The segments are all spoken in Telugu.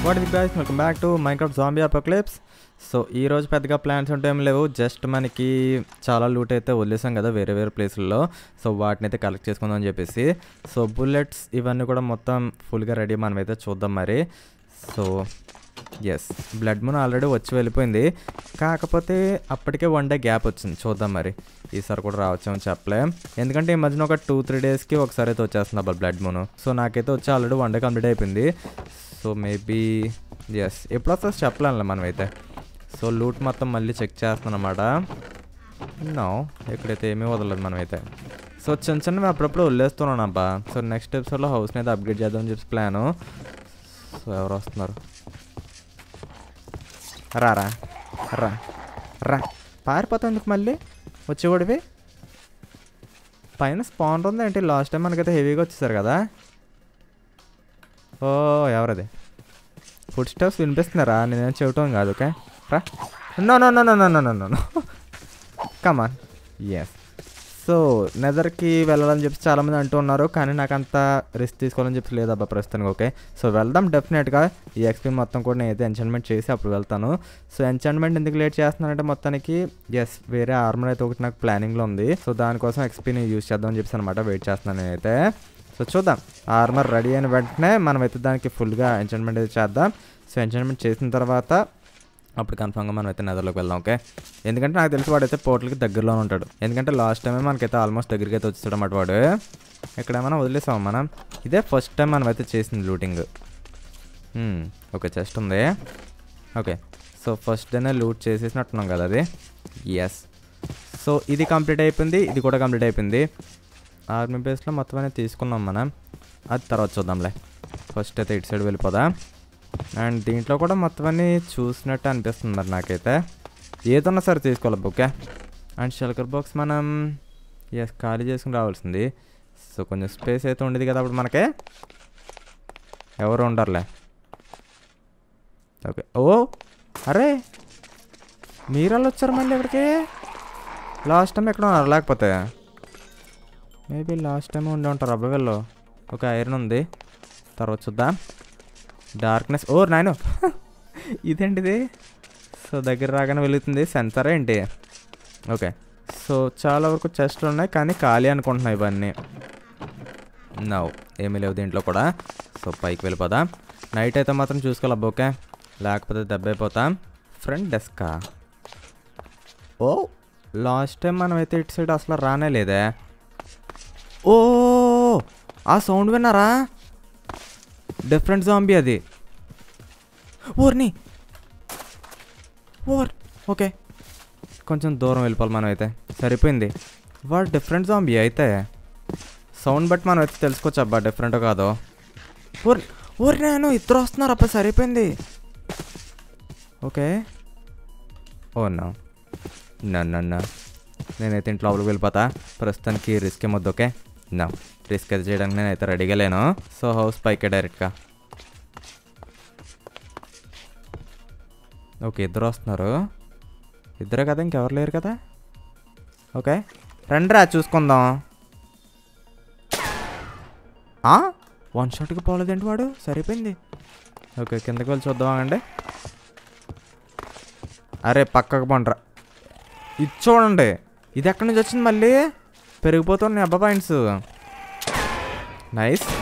What is guys welcome back to Minecraft zombie apocalypse so ఈ రోజు పెద్దగా ప్లాన్స్ ఉంటే ఏం లేవు జస్ట్ మనకి చాలా లూట్ అయితే వదిలేసాం కదా వేరే వేరే ప్లేసుల్లో సో వాటిని అయితే కలెక్ట్ చేసుకుందాం అని చెప్పేసి సో బుల్లెట్స్ ఇవన్నీ కూడా మొత్తం ఫుల్గా రెడీ మనమైతే చూద్దాం మరి so yes blood moon already వచ్చి వెళ్ళిపోయింది కాకపోతే అప్పటికే వన్ డే గ్యాప్ వచ్చింది చూద్దాం మరి ఈసారి కూడా రావచ్చామని చెప్పలేం ఎందుకంటే ఈ మధ్యన ఒక టూ త్రీ డేస్కి ఒకసారి అయితే వచ్చేస్తుంది అబ్బా బ్లడ్ మూన్ సో నాకైతే వచ్చి ఆల్రెడీ వన్ డే కంప్లీట్ అయిపోయింది సో మేబీ ఎస్ ఎప్పుడు వస్తుంది చెప్పలేంలే మనమైతే సో లూట్ మొత్తం మళ్ళీ చెక్ చేస్తున్నాం అనమాట నో ఇక్కడైతే ఏమీ వదలలేదు మనమైతే సో చిన్న చిన్నవి అప్పుడప్పుడు వదిలేస్తున్నాను అబ్బా సో నెక్స్ట్ ఎపిసోడ్లో హౌస్ని అయితే అప్గ్రేడ్ చేద్దామని చెప్పి ప్లాను సో ఎవరు వస్తున్నారు రా రా రా రా పారిపోతా ఎందుకు మళ్ళీ వచ్చేవాడివి పైన స్పాన్ ఉంది ఏంటి లాస్ట్ టైం మనకైతే హెవీగా వచ్చేసారు కదా ఓ ఎవరది ఫుడ్ స్టెప్స్ వినిపిస్తున్నారా నేనేం చెవటం కాదు ఓకే రా no no no no no no no no come on yes so నెదర్కి వెళ్ళాలని చెప్పి చాలామంది అంటూ ఉన్నారు కానీ నాకు అంత రిస్క్ తీసుకోవాలని చెప్పి లేదబ్బా ప్రస్తుతానికి ఓకే సో వెళ్దాం డెఫినెట్గా ఈ ఎక్స్పీ మొత్తం కూడా నేనైతే ఎంచాన్మెంట్ చేసి అప్పుడు వెళ్తాను సో ఎంచాన్మెంట్ ఎందుకు లేట్ చేస్తున్నానంటే మొత్తానికి ఎస్ వేరే ఆర్మర్ అయితే ఒకటి నాకు ప్లానింగ్లో ఉంది సో దానికోసం ఎక్స్పీని యూజ్ చేద్దామని చెప్పి అనమాట వెయిట్ చేస్తున్నాను నేనైతే సో చూద్దాం ఆర్మర్ రెడీ అయిన వెంటనే మనం అయితే దానికి ఫుల్గా ఎంచాన్మెంట్ అయితే చేద్దాం సో ఎంచాన్మెంట్ చేసిన తర్వాత అప్పుడు కన్ఫామ్గా మనం అయితే నెదర్లోకి వెళ్దాం ఓకే ఎందుకంటే నాకు తెలిసి వాడైతే పోర్టల్కి దగ్గరలో ఉంటాడు ఎందుకంటే లాస్ట్ టైమే మనకైతే ఆల్మోస్ట్ దగ్గరికి అయితే వచ్చేసాడు అన్నమాట వాడు ఇక్కడ ఏమైనా వదిలేసాం మనం ఇదే ఫస్ట్ టైం మనం అయితే చేసింది లూటింగ్ ఓకే చెస్ట్ ఉంది ఓకే సో ఫస్ట్ డేనే లూట్ చేసేసినట్టున్నాం కదా అది ఎస్ సో ఇది కంప్లీట్ అయిపోయింది ఇది కూడా కంప్లీట్ అయిపోయింది ఆర్మీ బేస్లో మొత్తం అనేది తీసుకున్నాం మనం అది తర్వాత చూద్దాంలే ఫస్ట్ అయితే ఇటు సైడ్ వెళ్ళిపోదాం అండ్ దీంట్లో కూడా మొత్తం అన్నీ చూసినట్టు అనిపిస్తుంది మరి నాకైతే ఏదన్నా సరే తీసుకోవాలి ఓకే అండ్ షెల్కర్ బాక్స్ మనం ఎస్ ఖాళీ చేసుకుని రావాల్సింది సో కొంచెం స్పేస్ అయితే ఉండేది కదా అప్పుడు మనకే ఎవరు ఉండరులే ఓకే ఓ అరే మీరల్లు వచ్చారు మళ్ళీ ఇక్కడికి లాస్ట్ టైం ఎక్కడ ఉన్నారు లేకపోతే మేబీ లాస్ట్ టైం ఉండి ఉంటారు అబ్బాయిల్లో ఒక ఐరన్ ఉంది తర్వాత చూద్దాం డార్క్నెస్ ఓ నాయను ఇదేంటిది సో దగ్గర రాగానే వెలుగుతుంది సెన్సర్ ఏంటి ఓకే సో చాలా వరకు చెస్ట్లు ఉన్నాయి కానీ ఖాళీ అనుకుంటున్నాయి ఇవన్నీ నవ్వు ఏమీ లేవు దీంట్లో కూడా సో పైకి వెళ్ళిపోదాం నైట్ అయితే మాత్రం చూసుకోవాలి అబ్బా ఓకే లేకపోతే దెబ్బ అయిపోతాం ఫ్రంట్ డెస్కా ఓ లాస్ట్ టైం మనం అయితే ఇటు సైడ్ అసలు రానే లేదే ఓ ఆ సౌండ్ విన్నారా డిఫరెంట్ జాంబీ అది ఓర్ని ఓర్ ఓకే కొంచెం దూరం వెళ్ళిపోవాలి మనం అయితే సరిపోయింది వాడు డిఫరెంట్ జాంబీ అయితే సౌండ్ బట్టి మనం అయితే తెలుసుకోవచ్చు అబ్బా డిఫరెంట్ కాదో ఓర్ ఓర్ నేను ఇద్దరు వస్తున్నారు అబ్బా సరిపోయింది ఓకే ఓ నా నన్ను నేనైతే ఇంట్లో లోపలికి వెళ్ళిపోతా ప్రస్తుతానికి రిస్క్ ఏమొద్దు ఓకే నా రిస్క్ అయితే చేయడానికి నేనైతే రెడీగా లేను సో హౌస్ పైకే డైరెక్ట్గా ఓకే ఇద్దరు వస్తున్నారు ఇద్దరే కదా ఇంకెవరు లేరు కదా ఓకే రండిరా చూసుకుందాం వన్ షాట్కి పోలేదేంటి వాడు సరిపోయింది ఓకే కిందకి వెళ్ళి చూద్దాం అండి అరే పక్కకు పండ్రా ఇది చూడండి ఇది ఎక్కడి నుంచి వచ్చింది మళ్ళీ పెరిగిపోతున్నాయి అబ్బా పాయింట్స్ నైస్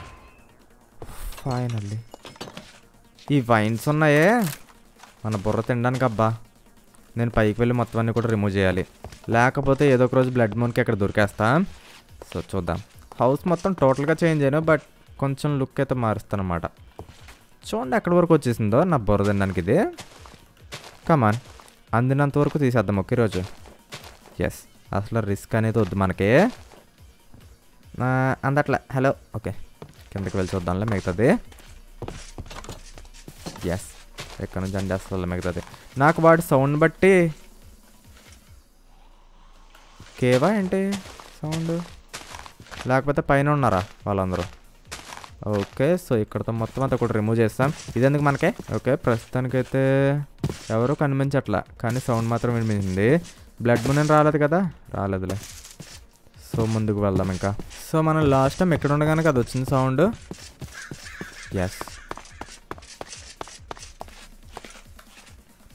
ఫైనల్లీ ఈ వైన్స్ ఉన్నాయే మన బుర్ర తినడానికి అబ్బా నేను పైకి వెళ్ళి మొత్తం అన్నీ కూడా రిమూవ్ చేయాలి లేకపోతే ఏదో ఒక రోజు బ్లడ్ మూన్కి ఇక్కడ దొరికేస్తా సో చూద్దాం హౌస్ మొత్తం టోటల్గా చేంజ్ అయ్యాను బట్ కొంచెం లుక్ అయితే మారుస్తాను అనమాట చూడండి ఎక్కడి వరకు వచ్చేసిందో నా బుర్ర తినడానికి ఇది కమాన్ అందినంత వరకు తీసేద్దాం ఒకే రోజు ఎస్ అసలు రిస్క్ అనేది వద్దు మనకి అందట్లే హలో ఓకే కిందకి వెళ్ళి చూద్దాంలే మిగతాది ఎస్ ఎక్కడ నుంచి అండి అసలు మిగతాది నాకు వాడి సౌండ్ బట్టి కేవా ఏంటి సౌండ్ లేకపోతే పైన ఉన్నారా వాళ్ళందరూ ఓకే సో ఇక్కడతో మొత్తం అంతా కూడా రిమూవ్ చేస్తాం ఇదెందుకు మనకే ఓకే ప్రస్తుతానికైతే ఎవరు కనిపించట్లా కానీ సౌండ్ మాత్రం వినిపించింది బ్లడ్ మూన్ రాలేదు కదా రాలేదులే సో ముందుకు వెళ్దాం ఇంకా సో మనం లాస్ట్ టైం ఎక్కడ ఉండగానే అది వచ్చింది సౌండ్ ఎస్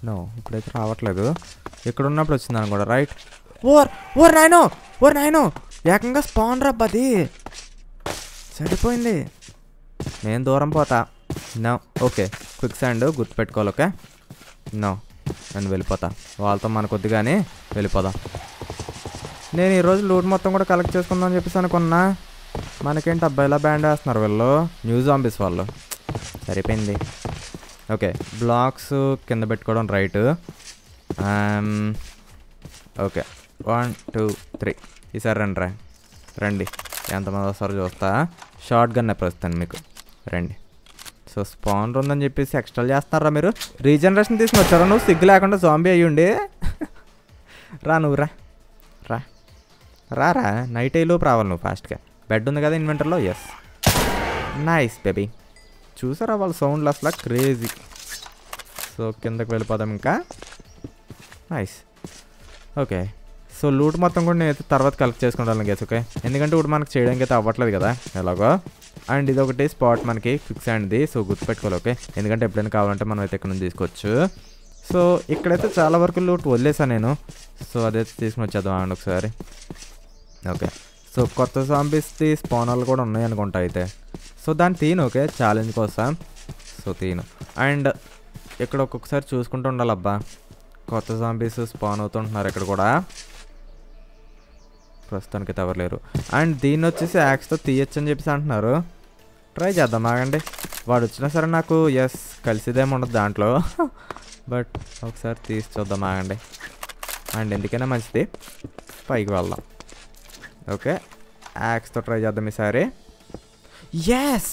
నో ఇప్పుడైతే రావట్లేదు ఇక్కడ ఉన్నప్పుడు వచ్చింది అనుకోండి రైట్ ఓర్ ఓర్ నాయనో ఓర్ నాయనో ఏకంగా స్పాన్ రబ్బది సరిపోయింది నేను దూరం పోతా నో ఓకే క్విక్ శాండ్ గుర్తుపెట్టుకోవాలి ఓకే నో నేను వెళ్ళిపోతా వాళ్ళతో మన కొద్దిగానే వెళ్ళిపోదాం నేను ఈరోజు లూట్ మొత్తం కూడా కలెక్ట్ చేసుకుందాం అని చెప్పేసి అనుకున్నా మనకేంటి అబ్బాయిలా బ్యాండ్ వేస్తున్నారు వీళ్ళు న్యూస్ ఆంబీస్ వాళ్ళు సరిపోయింది ఓకే బ్లాక్స్ కింద పెట్టుకోవడం right okay one two three ఈసారి రండి రా రండి ఎంతమంది వస్తారో చూస్తా షార్ట్ గన్ ప్రస్తుతాను మీకు రండి సో స్పాన్ ఉందని చెప్పేసి ఎక్స్ట్రా చేస్తున్నారా మీరు రీజనరేషన్ తీసుకుని వచ్చారా నువ్వు సిగ్గు లేకుండా జాంబీ అయ్యి ఉండి రా నువ్వు రా రా రారా నైట్ అయ్యేలోపు రావాలి నువ్వు ఫాస్ట్గా బెడ్ ఉంది కదా ఇన్వెంటర్లో ఎస్ నైస్ బేబీ చూసారా వాళ్ళ సౌండ్లు అసలు క్రేజీ సో కిందకి వెళ్ళిపోదాం ఇంకా నైస్ ఓకే సో లూట్ మొత్తం కూడా నేనైతే తర్వాత కలెక్ట్ చేసుకుంటాను గేస్ ఓకే ఎందుకంటే ఇప్పుడు మనకు చేయడానికి అయితే అవ్వట్లేదు కదా ఎలాగో అండ్ ఇది ఒకటి స్పాట్ మనకి ఫిక్స్ అయింది సో గుర్తుపెట్టుకోవాలి ఓకే ఎందుకంటే ఎప్పుడైనా కావాలంటే మనం అయితే ఇక్కడ నుంచి తీసుకోవచ్చు సో ఇక్కడైతే చాలా వరకు లూట్ వదిలేసాను నేను సో అదైతే తీసుకుని వచ్చేద్దాం అండి ఒకసారి ఓకే సో కొత్త సాంబిస్ది స్పానాలు కూడా ఉన్నాయి అనుకుంటా అయితే సో దాన్ని తీను ఓకే ఛాలెంజ్ కోసం సో తీను అండ్ ఇక్కడ ఒక్కొక్కసారి చూసుకుంటూ ఉండాలబ్బా కొత్త జాంబీస్ స్పాన్ అవుతుంటున్నారు ఇక్కడ కూడా ప్రస్తుతానికి అయితే ఎవరు లేరు అండ్ దీన్ని వచ్చేసి యాక్స్తో తీయచ్చు అని చెప్పేసి అంటున్నారు ట్రై చేద్దాం ఆగండి వాడు వచ్చినా సరే నాకు ఎస్ కలిసిదేమి ఉండదు దాంట్లో బట్ ఒకసారి తీసి చూద్దాం ఆగండి అండ్ ఎందుకైనా మంచిది పైకి వెళ్దాం ఓకే యాక్స్తో ట్రై చేద్దాం ఈసారి ఎస్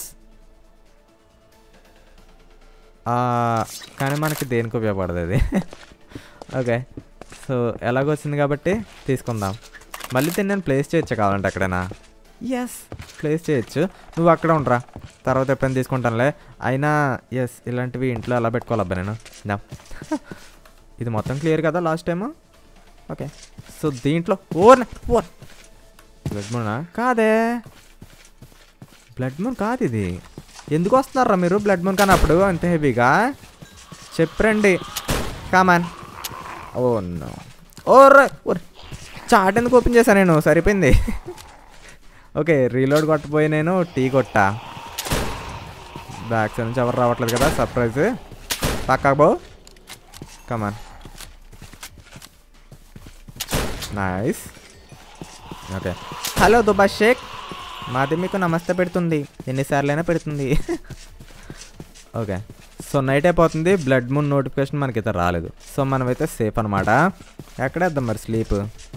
కానీ మనకి దేనికి ఉపయోగపడదు అది ఓకే సో ఎలాగో వచ్చింది కాబట్టి తీసుకుందాం మళ్ళీ దీన్ని నేను ప్లేస్ చేయొచ్చు కావాలంటే ఎక్కడైనా ఎస్ ప్లేస్ చేయొచ్చు నువ్వు అక్కడ ఉండరా తర్వాత ఎప్పుడైనా తీసుకుంటానులే అయినా ఎస్ ఇలాంటివి ఇంట్లో ఎలా పెట్టుకోవాలబ్బా నేను నా ఇది మొత్తం క్లియర్ కదా లాస్ట్ టైము ఓకే సో దీంట్లో ఓర్ ఓర్ బ్లడ్ మూనా కాదే బ్లడ్ మూన్ కాదు ఇది ఎందుకు వస్తున్నారా మీరు బ్లడ్ మూన్ కానీ అప్పుడు అంత హెవీగా చెప్పరండి come on oh no or or chat ఎందుకు ఓపెన్ చేశాను నేను సరిపోయింది ఓకే రీలోడ్ కొట్టపోయి నేను టీ కొట్టా బ్యాక్ సైడ్ నుంచి ఎవరు రావట్లేదు కదా సర్ప్రైజ్ పక్కా బో కమాన్ నైస్ ఓకే హలో దుబా షేక్ మాది మీకు నమస్తే పెడుతుంది ఎన్నిసార్లైనా పెడుతుంది ఓకే సో నైట్ అయిపోతుంది బ్లడ్ మూన్ నోటిఫికేషన్ మనకైతే రాలేదు సో మనమైతే సేఫ్ అనమాట ఎక్కడేద్దాం మరి స్లీప్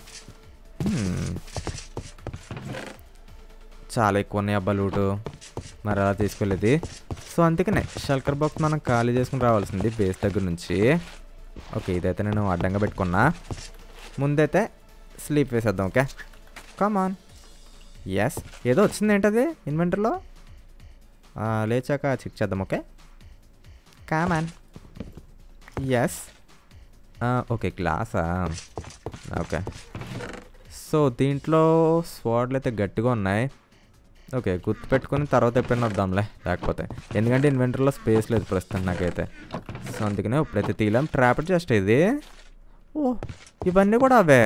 చాలా ఎక్కువ ఉన్నాయి అబ్బా లూటు మరి అలా తీసుకెళ్ళేది సో అందుకనే షల్కర్ బాక్స్ మనం ఖాళీ చేసుకుని రావాల్సింది బేస్ దగ్గర నుంచి ఓకే ఇదైతే నేను అడ్డంగా పెట్టుకున్నా ముందైతే స్లీప్ వేసేద్దాం ఓకే కమాన్ ఎస్ ఏదో వచ్చింది ఏంటది ఇన్వెంటర్లో లేచాక చెక్ చేద్దాం ఓకే కామాన్ ఎస్ ఓకే గ్లాసా ఓకే సో దీంట్లో స్వాడ్లు అయితే గట్టిగా ఉన్నాయి ఓకే గుర్తు పెట్టుకుని తర్వాత ఎప్పుడైనా వద్దాంలే లేకపోతే ఎందుకంటే ఇన్వెంటర్లో స్పేస్ లేదు ప్రస్తుతం నాకైతే సో అందుకనే ఇప్పుడైతే తీయలేం ట్రాపర్ జస్ట్ ఇది ఓ ఇవన్నీ కూడా అవే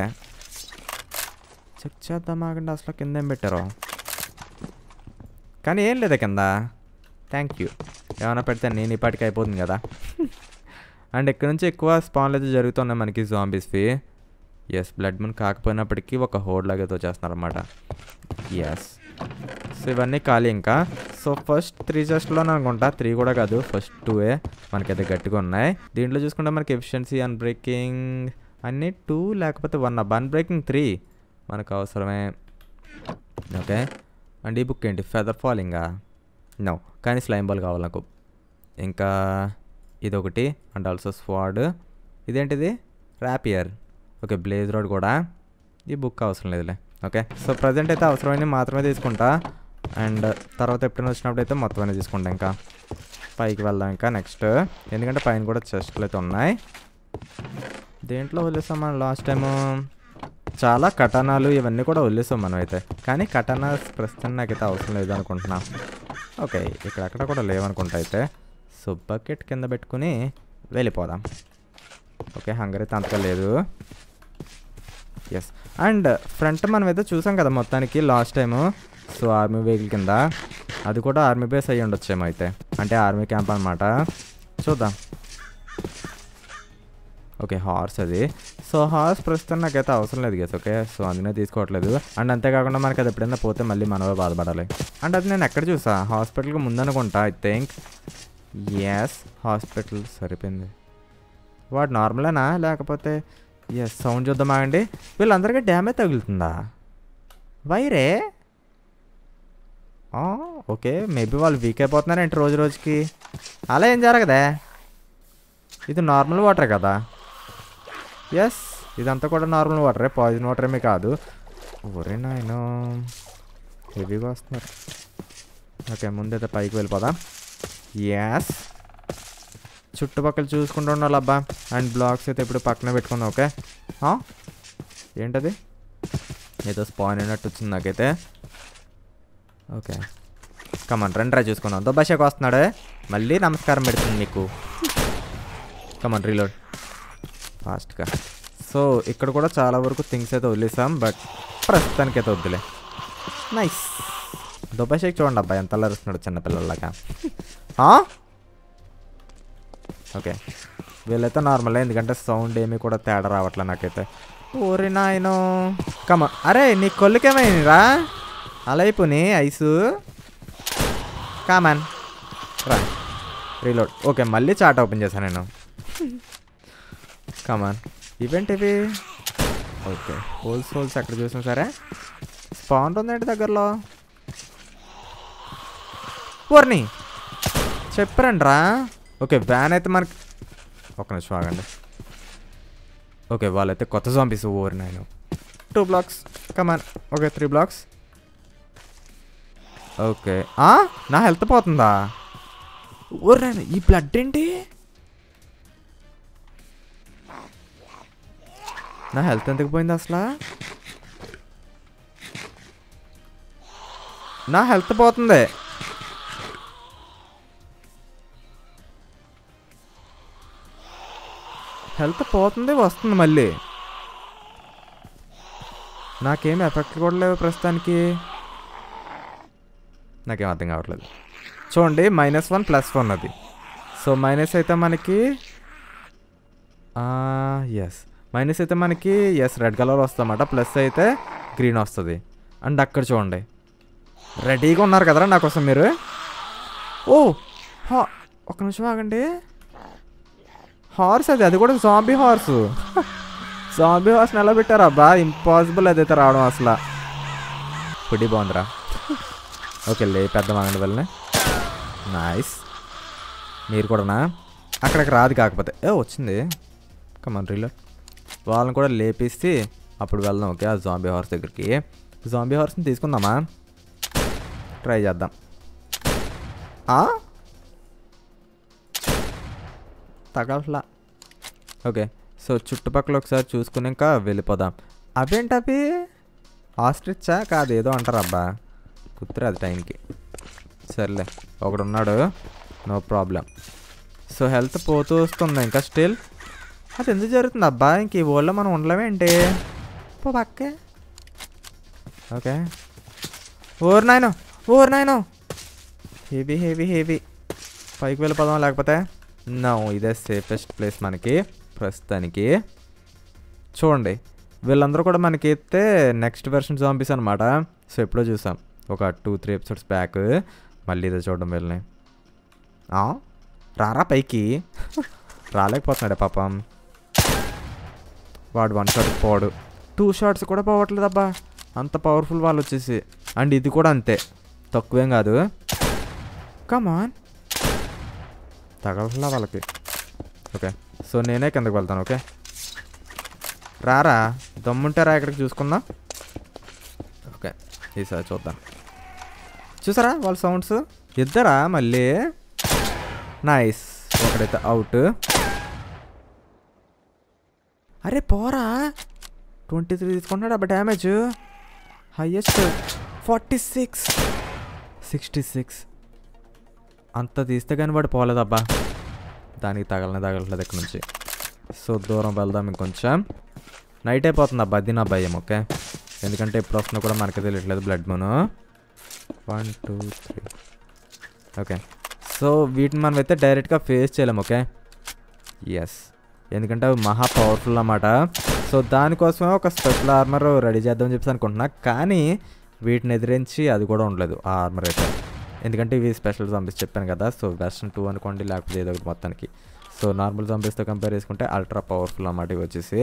చెక్ చేద్దాం ఆగండి అసలు కింద ఏం పెట్టారో కానీ ఏం లేదా కింద థ్యాంక్ యూ ఏమైనా పెడితే నేను ఇప్పటికి అయిపోతుంది కదా అండ్ ఇక్కడ నుంచి ఎక్కువ స్పాన్లు అయితే జరుగుతున్నాయి మనకి జాంబీస్వి ఎస్ బ్లడ్ మన్ కాకపోయినప్పటికీ ఒక హోడ్ లాగా తోచేస్తున్నారు అనమాట ఎస్ సో ఇవన్నీ ఖాళీ ఇంకా సో ఫస్ట్ త్రీ చెస్ట్లోనే అనుకుంటా త్రీ కూడా కాదు ఫస్ట్ టూఏ మనకైతే గట్టిగా ఉన్నాయి దీంట్లో చూసుకుంటే మనకి ఎఫిషియన్సీ అన్బ్రేకింగ్ అన్నీ టూ లేకపోతే వన్ అబ్బా అన్బ్రేకింగ్ త్రీ మనకు అవసరమే ఓకే అండ్ ఈ బుక్ ఏంటి ఫెదర్ ఫాలింగా నో కానీ స్లైమ్ బాల్ కావాలి నాకు ఇంకా ఇదొకటి అండ్ ఆల్సో స్వాడ్ ఇదేంటిది ర్యాపియర్ ఓకే బ్లేజ్ రోడ్ కూడా ఈ బుక్ అవసరం లేదులే ఓకే సో ప్రజెంట్ అయితే అవసరమైన మాత్రమే తీసుకుంటా అండ్ తర్వాత ఎప్పుడైనా వచ్చినప్పుడు అయితే మొత్తం అనేది తీసుకుంటా ఇంకా పైకి వెళ్దాం ఇంకా నెక్స్ట్ ఎందుకంటే పైన కూడా చెస్ట్లు అయితే ఉన్నాయి దేంట్లో వదిలేసాం మనం లాస్ట్ టైము చాలా కటనాలు ఇవన్నీ కూడా వదిలేసాం మనం అయితే కానీ కటనా ప్రస్తుతం నాకైతే అవసరం లేదు అనుకుంటున్నా ఓకే ఇక్కడక్కడ కూడా లేవనుకుంటా అయితే సో బకెట్ కింద పెట్టుకుని వెళ్ళిపోదాం ఓకే హంగర్ అయితే అంతగా లేదు ఎస్ అండ్ ఫ్రంట్ మనం అయితే చూసాం కదా మొత్తానికి last time so army vehicle కింద అది కూడా ఆర్మీ బేస్ అయ్యి ఉండొచ్చేమో అయితే అంటే ఆర్మీ క్యాంప్ అనమాట చూద్దాం ఓకే హార్స్ అది సో హార్స్ ప్రస్తుతం నాకైతే అవసరం లేదు గేస్ ఓకే సో అందునే తీసుకోవట్లేదు అండ్ అంతేకాకుండా మనకి అది ఎప్పుడైనా పోతే మళ్ళీ మనమే బాధపడాలి అండ్ అది నేను ఎక్కడ చూసా హాస్పిటల్కి ముందనుకుంటా ఐ థింక్ ఎస్ హాస్పిటల్ సరిపోయింది వాడు నార్మలేనా లేకపోతే ఎస్ సౌండ్ చూద్దామా అండి వీళ్ళందరికీ డ్యామేజ్ తగులుతుందా వైరే ఆ, ఓకే మేబీ వాళ్ళు వీక్ అయిపోతున్నారేంటి రోజు రోజుకి అలా ఏం జరగదే ఇది నార్మల్ వాటర్ కదా ఎస్ ఇదంతా కూడా నార్మల్ వాటరే పాయిజన్ వాటర్ ఏమీ కాదు ఒరే నాయన హెవీగా వస్తున్నారు ఓకే ముందైతే పైకి వెళ్ళిపోదాం ఎస్ చుట్టుపక్కల చూసుకుంటూ ఉండాలి అబ్బా అండ్ బ్లాక్స్ అయితే ఇప్పుడు పక్కన పెట్టుకుందాం ఓకే ఆ? ఏంటది ఏదో స్పాన్ అయినట్టు వచ్చింది నాకైతే ఓకే కమన్ రండి ట్రై చూసుకుందాం దుబ్బాషాకి వస్తున్నాడు మళ్ళీ నమస్కారం పెడుతుంది మీకు కమన్ రీలోడ్ ఫాస్ట్గా సో ఇక్కడ కూడా చాలా వరకు థింగ్స్ అయితే వదిలేసాం బట్ ప్రస్తుతానికి అయితే వద్దులే నైస్ దుబ్బాషాకి చూడండి అబ్బాయి ఎంత అల్లరిస్తున్నాడు చిన్నపిల్లలాగా ఆ? ఓకే వీళ్ళైతే నార్మల్ ఎందుకంటే సౌండ్ ఏమీ కూడా తేడా రావట్లే నాకైతే ఓరి నాయనో కమ అరే నీ కొల్లుకేమైందిరా అలా అయిపోయి ఐసు కామన్ రా రీలోడ్ ఓకే మళ్ళీ చాట్ ఓపెన్ చేశాను నేను కమాన్ ఈవెంట్ ఇవి ఓకే హోల్స్ హోల్స్ ఎక్కడ చూసాం సరే స్పాన్ ఉందండి దగ్గరలో ఓర్ని చెప్పరండి రా ఓకే వ్యాన్ అయితే మనకి ఒక నిమిషం ఆగండి ఓకే వాళ్ళైతే కొత్త zombies over nine two blocks come on okay three blocks okay ఆ? నా హెల్త్ పోతుందా ఓర్ నాయన ఈ బ్లడ్ ఏంటి నా హెల్త్ ఎందుకు పోయింది అసలు నా హెల్త్ పోతుంది హెల్త్ పోతుంది వస్తుంది మళ్ళీ నాకేం ఎఫెక్ట్ కూడా లేవు ప్రస్తుతానికి నాకేం అర్థం కావట్లేదు చూడండి మైనస్ వన్ ప్లస్ వన్ అది సో మైనస్ అయితే మనకి ఎస్ మైనస్ అయితే మనకి ఎస్ రెడ్ కలర్ వస్తుందన్నమాట ప్లస్ అయితే గ్రీన్ వస్తుంది అండ్ అక్కడ చూడండి రెడీగా ఉన్నారు కదరా నా కోసం మీరు ఓ హా ఒక నిమిషం ఆగండి హార్స్ అది అది కూడా జాంబీ హార్స్ జాంబీ హార్స్ ఎలా పెట్టారా అబ్బా ఇంపాసిబుల్ అదైతే రావడం అసలు పుడి బాగుందిరా ఓకే లే పెద్ద మాగండి వెళ్ళని నైస్ మీరు కూడానా అక్కడికి రాదు కాకపోతే ఏ వచ్చింది కమన్ రీలో వాళ్ళని కూడా లేపేసి అప్పుడు వెళ్దాం ఓకే ఆ జాంబీ హార్స్ దగ్గరికి జాంబీ హార్స్ని తీసుకుందామా ట్రై చేద్దాం ఆ? తగలట్లా ఓకే సో చుట్టుపక్కల ఒకసారి చూసుకుని ఇంకా వెళ్ళిపోదాం అవేంటి అవి ఆస్ట్రిచ్చా కాదు ఏదో అంటారు అబ్బా కుతురాదు టైంకి సర్లే ఒకడు ఉన్నాడు నో ప్రాబ్లం సో హెల్త్ పోతూ వస్తుంది ఇంకా స్టిల్ అది ఎందుకు జరుగుతుంది అబ్బా ఇంక ఈ ఊళ్ళో మనం ఉండలేమేంటి పో పక్కే ఓకే ఓర్ నాయనో ఓర్ నాయనో హెవీ హెవీ హెవీ పైకి వెళ్ళిపోదాం లేకపోతే నో ఇదే సేఫెస్ట్ ప్లేస్ మనకి ప్రస్తుతానికి చూడండి వీళ్ళందరూ కూడా మనకి అయితే నెక్స్ట్ వెర్షన్ జాంబీస్ అనమాట సో ఎప్పుడో చూసాం ఒక టూ త్రీ ఎపిసోడ్స్ బ్యాక్ మళ్ళీ ఇదే చూడడం వెళ్ళినాయి ఆ? రారా పైకి రాలేకపోతున్నాడే పాపం వాడు వన్ షాట్ పోడు టూ షాట్స్ కూడా పోవట్లేదు అబ్బా అంత పవర్ఫుల్ వాళ్ళు వచ్చేసి అండ్ ఇది కూడా అంతే తక్కువేం కాదు కమాన్ తగలట్లా వాళ్ళకి ఓకే సో నేనే కిందకి వెళ్తాను ఓకే రారా దమ్ముంటారా ఇక్కడికి చూసుకుందాం ఓకే ఈసారి చూద్దాం చూసారా వాళ్ళ సౌండ్స్ ఇద్దరా మళ్ళీ నైస్ ఒకడైతే అవుట్ అరే పోరా ట్వంటీ త్రీ తీసుకుంటున్నాడు అబ్బా damage highest forty six sixty six అంత తీస్తే కానీ వాడు పోలేదబ్బా దానికి తగలనే తగలట్లేదు ఇక్కడ నుంచి సో దూరం వెళ్దాం ఇంకొంచెం నైట్ అయిపోతుంది అబ్బా అది నా భయం ఓకే ఎందుకంటే ఎప్పుడు వస్తుందో కూడా మనకి తెలియట్లేదు blood moon one two three okay so వీటిని మనం అయితే డైరెక్ట్గా ఫేస్ చేయలేం ఓకే ఎస్ ఎందుకంటే అవి మహా పవర్ఫుల్ అన్నమాట సో దానికోసమే ఒక స్పెషల్ ఆర్మర్ రెడీ చేద్దామని చెప్పేసి అనుకుంటున్నా కానీ వీటిని ఎదిరించి అది కూడా ఉండలేదు ఆ ఆర్మర్ అయితే ఎందుకంటే ఇవి స్పెషల్ జంబీస్ చెప్పాను కదా సో వెస్ట్రన్ టూ అనుకోండి లేకపోతే ఏదో ఒకటి మొత్తానికి సో నార్మల్ జంబీస్తో కంపేర్ చేసుకుంటే అల్ట్రా పవర్ఫుల్ అన్నమాట ఇవి వచ్చేసి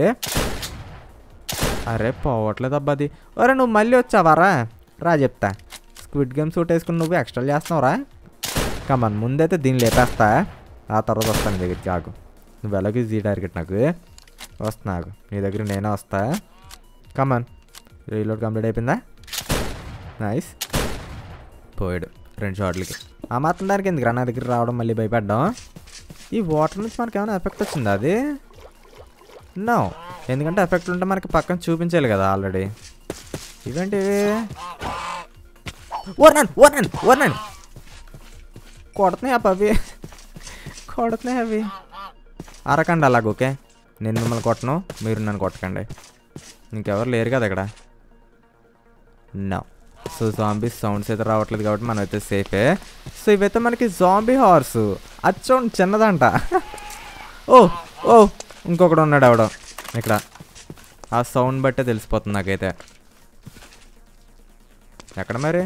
అరే పోవట్లేదు అబ్బా అది ఒరే నువ్వు మళ్ళీ వచ్చావారా రా చెప్తా స్క్విడ్ గేమ్ సూట్ వేసుకుని నువ్వు ఎక్స్ట్రా చేస్తున్నావురా కమన్ ముందైతే దీన్ని లేపేస్తా ఆ తర్వాత వస్తాను నీ దగ్గరికి ఆగు నువ్వు ఎలాగో జీ టార్గెట్ నాకు వస్తున్నా ఆగు నీ దగ్గర నేనే వస్తా కమన్ రీలోడ్ కంప్లీట్ అయిపోయిందా నైస్ పోయాడు రెండు షాట్లకి ఆ మాత్రం దానికి ఎందుకు నా దగ్గర రావడం మళ్ళీ భయపడ్డాం ఈ వాటర్ నుంచి మనకి ఏమైనా ఎఫెక్ట్ వచ్చిందా అది నో ఎందుకంటే ఎఫెక్ట్ ఉంటే మనకి పక్కన చూపించాలి కదా ఆల్రెడీ ఇవేంటి ఓర్నాను ఓర్నాను ఓర్నాను కొడుతున్నాయి అప్ప అవి కొడుతున్నాయి అవి అరకండి అలాగ ఓకే నేను మిమ్మల్ని కొట్టను మీరు నన్ను కొట్టకండి ఇంకెవరు లేరు కదా ఇక్కడ నో సో జాంబీ సౌండ్స్ అయితే రావట్లేదు కాబట్టి మనం అయితే సేఫే సో ఇవైతే మనకి జాంబీ హార్స్ అది చూడండి చిన్నదంట ఓ ఓ ఇంకొకడు ఉన్నాడు ఆవిడ ఇక్కడ ఆ సౌండ్ బట్టే తెలిసిపోతుంది నాకైతే ఎక్కడ మరి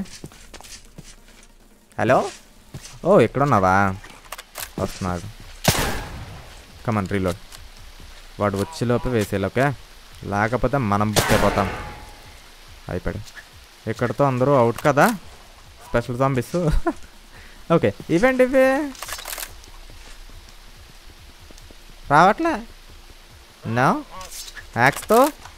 హలో ఓ ఇక్కడ ఉన్నావా వస్తున్నాడు కమన్ రీలోడ్ వాడు వచ్చేలోపే వేసేలోకే లేకపోతే మనం బుక్ అయిపోతాం అయిపోయాడు ఇక్కడతో అందరూ అవుట్ కదా స్పెషల్ జాంబీస్ ఓకే ఇవేంటి ఇవి రావట్లే నా యాక్స్తో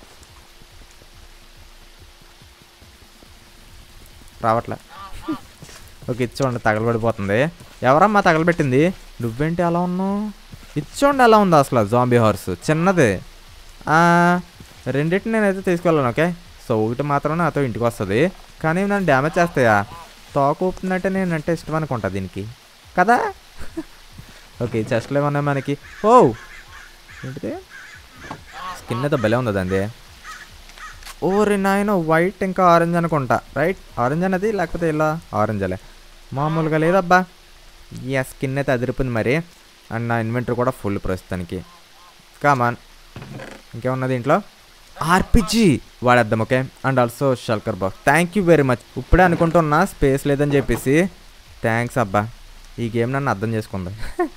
రావట్లే ఓకే ఇచ్చోండి తగలబడిపోతుంది ఎవరమ్మా తగలబెట్టింది నువ్వేంటి అలా ఉన్నావు ఇచ్చోండి ఎలా ఉంది అసలు జాంబీ హార్స్ చిన్నది ఆ, రెండింటిని నేనైతే తీసుకెళ్ళాను ఓకే సో ఒకటి మాత్రం నాతో ఇంటికి వస్తుంది కానీ నన్ను డ్యామేజ్ చేస్తాయా తోక ఊపుతున్నట్టే నేనంటే ఇష్టం అనుకుంటా దీనికి కదా ఓకే చెస్ట్లో ఏమన్నా మనకి ఓ ఏంటిది స్కిన్ అయితే భలే ఉంది అండి ఓరి నాయన వైట్ ఇంకా ఆరెంజ్ అనుకుంటా రైట్ ఆరెంజ్ అనేది లేకపోతే ఇలా ఆరెంజ్ అలే మామూలుగా లేదబ్బా ఈ స్కిన్ అయితే అదిరిపోయింది మరి అండ్ నా ఇన్వెంటరీ కూడా ఫుల్ ప్రస్తుతానికి కామాన్ ఇంకేమున్నది ఇంట్లో ఆర్పిజి వాడేద్దాం okay and also shulker box thank you very much ఇప్పుడే అనుకుంటున్నా స్పేస్ లేదని చెప్పేసి థ్యాంక్స్ అబ్బా ఈ గేమ్ నన్ను అర్థం చేసుకుంది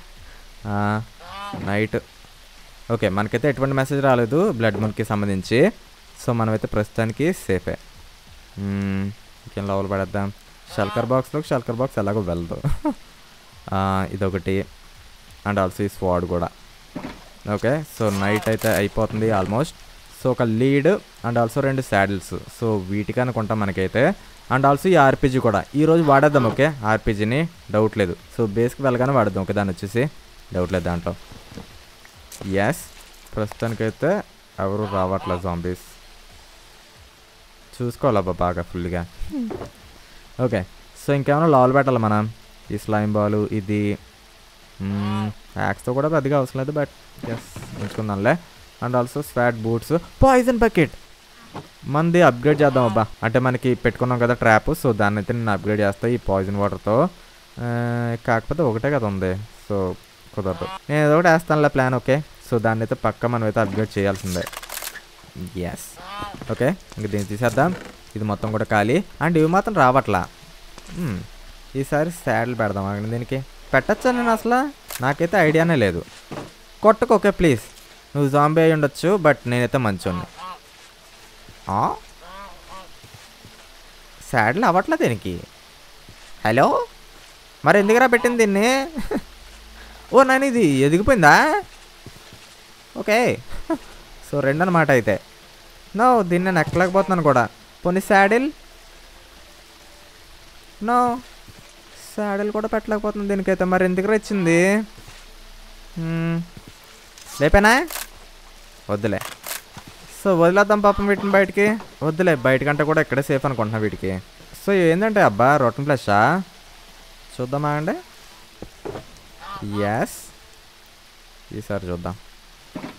నైట్ ఓకే మనకైతే ఎటువంటి మెసేజ్ రాలేదు బ్లడ్ మూన్కి సంబంధించి సో మనమైతే ప్రస్తుతానికి సేఫే మ్మ్, ఇంకేం లోపల పడేద్దాం షల్కర్ బాక్స్లో షల్కర్ బాక్స్ ఎలాగో వెళ్ళదు ఆ, ఇదొకటి అండ్ ఆల్సో ఈ స్వాడ్ కూడా ఓకే సో నైట్ అయితే అయిపోతుంది ఆల్మోస్ట్ సో ఒక లీడ్ అండ్ ఆల్సో రెండు శాడిల్స్ సో వీటికి అనుకుంటాం మనకైతే అండ్ ఆల్సో ఈ ఆర్పీజీ కూడా ఈ రోజు వాడేద్దాం ఓకే ఆర్పీజీని డౌట్ లేదు సో బేస్కి వెళ్ళగానే వాడదాం ఓకే దాన్ని వచ్చేసి డౌట్ లేదు దాంట్లో ఎస్ ప్రస్తుతానికైతే ఎవరు రావట్లేదు జాంబీస్ చూసుకోవాలబ్బా బాగా ఫుల్గా ఓకే సో ఇంకేమైనా లాల్ పెట్టాలి మనం ఈ స్లైమ్ బాల్ ఇది యాక్స్తో కూడా పెద్దగా అవసరం లేదు బట్ ఎస్ ఉంచుకుందాంలే and also swat boots poison bucket మంది అప్గ్రేడ్ చేద్దాం అబ్బా అంటే మనకి పెట్టుకున్నాం కదా ట్రాప్ సో దాన్ని అయితే నేను అప్గ్రేడ్ చేస్తా ఈ పాయిజన్ వాటర్తో కాకపోతే ఒకటే కదా ఉంది సో కుదరదు నేను ఏదో ఒకటి వేస్తానులే ప్లాన్ ఓకే సో దాన్ని అయితే పక్క మనం అయితే అప్గ్రేడ్ చేయాల్సిందే ఎస్ ఓకే ఇంక దీన్ని తీసేద్దాం ఇది మొత్తం కూడా ఖాళీ అండ్ ఇవి మాత్రం రావట్లా మ్మ్. ఈసారి శాడిల్ పెడదాం ఆగండి దీనికి పెట్టచ్చా నేను అసలు నాకైతే ఐడియానే లేదు కొట్టుకు ఓకే ప్లీజ్ నువ్వు జాంబీ అయి ఉండొచ్చు బట్ నేనైతే మంచోడిని శాడిల్ అవ్వట్లే దీనికి హలో మరి ఎందుకురా పెట్టింది దీన్ని ఓ నాని ఇది ఎదిగిపోయిందా ఓకే సో రెండు అనమాట అయితే నో దీన్ని నేను ఎక్కలేకపోతున్నాను కూడా పోనీ శాడిల్ నో శాడిల్ కూడా పెట్టలేకపోతుంది దీనికైతే మరి ఎందుకు వచ్చింది మ్మ్. లేపేనా వద్దులే సో వదిలేద్దాం పాపం వీటిని బయటికి వద్దులే బయటకంటే కూడా ఇక్కడే సేఫ్ అనుకుంటున్నా వీటికి సో ఏంటంటే అబ్బా రొట్టెన్ ఫ్లెషా చూద్దామా అండి ఎస్ ఈసారి చూద్దాం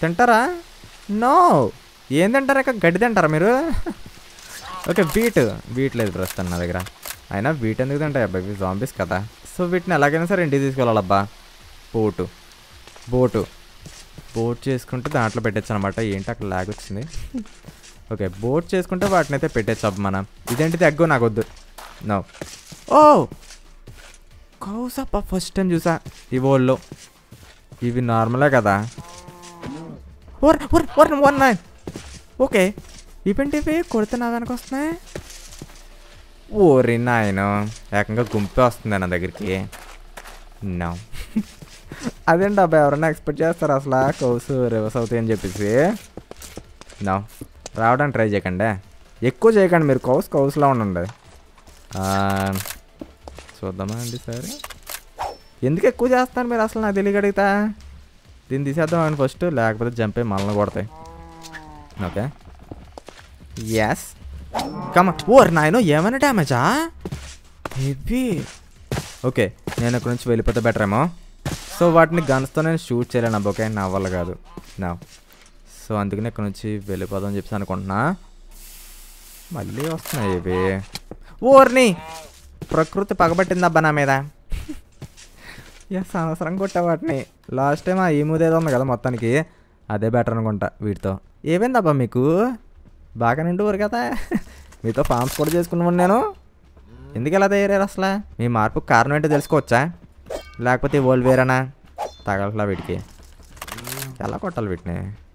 తింటారా నో ఏం తింటారా ఇక గడ్డి తింటారా మీరు ఓకే బీట్ బీట్ లేదు ప్రస్తుతం నా దగ్గర అయినా బీట్ ఎందుకు తింటాయి అబ్బాయి ఇవి జాంబీస్ కదా సో వీటిని ఎలాగైనా సరే ఇంటికి తీసుకెళ్ళాలబ్బా బోటు బోటు బోట్ చేసుకుంటే దాంట్లో పెట్టచ్చు అనమాట ఏంటి అక్కడ లాగ్ వచ్చింది ఓకే బోట్ చేసుకుంటే వాటిని అయితే పెట్టచ్చు అబ్బా మనం ఇదేంటిది ఎగ్గో నాకు వద్దు నో ఓ కౌసప్ప ఫస్ట్ టైం చూసా ఈ వరల్డ్లో ఇవి నార్మలే కదా ఓర్ ఓర్ ఓర్ వన్ నైన్ ఓకే ఇవేంటివి కొడితే నా వెనక వస్తున్నాయి ఓరి నాయన ఏకంగా గుంపే వస్తుంది నా దగ్గరికి నో అదేంటి అబ్బాయి ఎవరైనా ఎక్స్పెక్ట్ చేస్తారు అసలు కౌసు రివర్స్ అవుతాయి అని చెప్పేసి నో రావడానికి ట్రై చేయకండి ఎక్కువ చేయకండి మీరు కౌస్ కౌస్లో ఉండండి ఆ, చూద్దామా అండి సరే ఎందుకు ఎక్కువ చేస్తాను మీరు అసలు నాకు తెలియక అడుగుతా దీన్ని తీసేద్దాం అండి ఫస్ట్ లేకపోతే జంప్ అయ్యి మనల్ని కొడతాయి ఓకే ఎస్ కమ ఓర్ నాయన ఏమైనా డ్యామేజా హెవీ ఓకే నేను ఇక్కడ నుంచి వెళ్ళిపోతే బెటర్ ఏమో సో వాటిని గన్స్తో నేను షూట్ చేయలేను అబ్బా ఓకే నా వల్ల కాదు నా సో అందుకని ఇక్కడ నుంచి వెళ్ళిపోదాం అని చెప్పి అనుకుంటున్నా మళ్ళీ వస్తున్నాయి ఇవి ఓర్ని ప్రకృతి పగబట్టిందబ్బా నా మీద ఎస్ అనవసరం కొట్టా వాటిని లాస్ట్ టైం ఆ ఏముదేదో ఉంది కదా మొత్తానికి అదే బెటర్ అనుకుంటా వీటితో ఏమైందబ్బా మీకు బాగా నిండువారు కదా మీతో ఫార్మ్స్ కూడా చేసుకున్నాను నేను ఎందుకు ఎలా తయారయ్యారు అసలు మీ మార్పు కారణం ఏంటో తెలుసుకోవచ్చా లేకపోతే వాళ్ళు వేరేనా తగలట్లా వీటికి ఎలా కొట్టాలి వీటిని